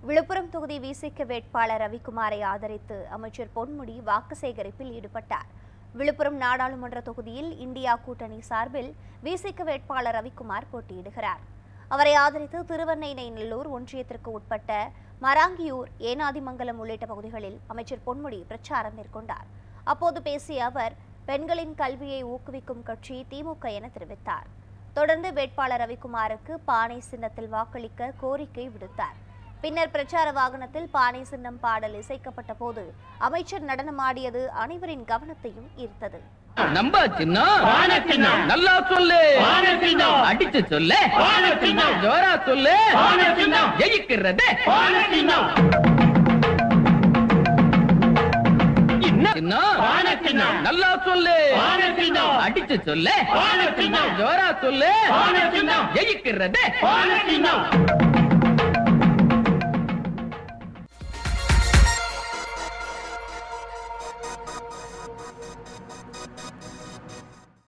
விழுப்புரம் தொகுதி விசிக வேட்பாளர் ரவிக்குமாரை ஆதரித்து அமைச்சர் பொன்முடி வாக்கு சேகரிப்பில் ஈடுபட்டார் விழுப்புரம் நாடாளுமன்ற தொகுதியில் இந்தியா கூட்டணி சார்பில் விசிக வேட்பாளர் ரவிக்குமார் போட்டியிடுகிறார் அவரை ஆதரித்து திருவெண்ணைநல்லூர் ஒன்றியத்திற்கு உட்பட்ட மராங்கியூர் ஏனாதிமங்கலம் உள்ளிட்ட பகுதிகளில் அமைச்சர் பொன்முடி பிரச்சாரம் மேற்கொண்டார் அப்போது பேசிய அவர் பெண்களின் கல்வியை ஊக்குவிக்கும் கட்சி திமுக என தெரிவித்தார் தொடர்ந்து வேட்பாளர் ரவிக்குமாருக்கு பானை சின்னத்தில் வாக்களிக்க கோரிக்கை விடுத்தார் பின்னர் பிரச்சார வாகனத்தில் பானை சின்னம் பாடல் இசைக்கப்பட்ட போது அமைச்சர் நடனமாடியது அனைவரின் கவனத்தையும் ஈர்த்தது நம்ப சின்னம் வானச்சின்னம். நல்லா சொல்லு வானச்சின்னம். அடிச்சு சொல்லு வானச்சின்னம். ஜோரா சொல்லு வானச்சின்னம். ஜெயிக்கிறது வானச்சின்னம். என்ன சின்னம் வானச்சின்னம். நல்லா சொல்லு வானச்சின்னம். அடிச்சு சொல்லு வானச்சின்னம். ஜோரா சொல்லு வானச்சின்னம். ஜெயிக்கிறது வானச்சின்னம்.